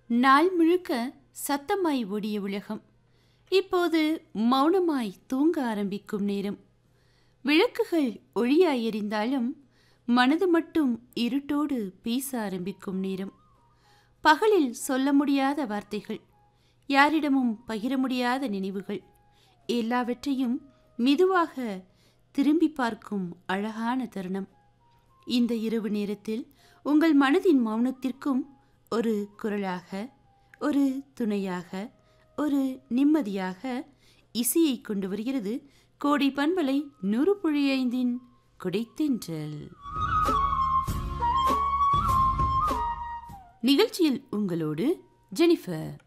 நாள் முழுக்க சத்தமாய் ஓடிய உலகம் இப்போது மௌனமாய் தூங்க ஆரம்பிக்கும் நேரம் விளக்குகள் ஒளியாய் எரிந்தாலும் மனது மட்டும் இருட்டோடு பேச ஆரம்பிக்கும் நேரம் பகலில் சொல்ல முடியாத வார்த்தைகள் யாரிடமும் பகிர முடியாத நினைவுகள் எல்லாவற்றையும் மெதுவாக திரும்பி பார்க்கும் அழகான தருணம் இந்த இரவு நேரத்தில் உங்கள் மனதின் மௌனத்திற்கும் ஒரு குரலாக ஒரு துணையாக ஒரு நிம்மதியாக இசையை கொண்டு வருகிறது கோடை பண்பலை நூறு புள்ளி ஐந்தின் குடைத்தென்றல் நிகழ்ச்சியில் உங்களோடு ஜெனிஃபர்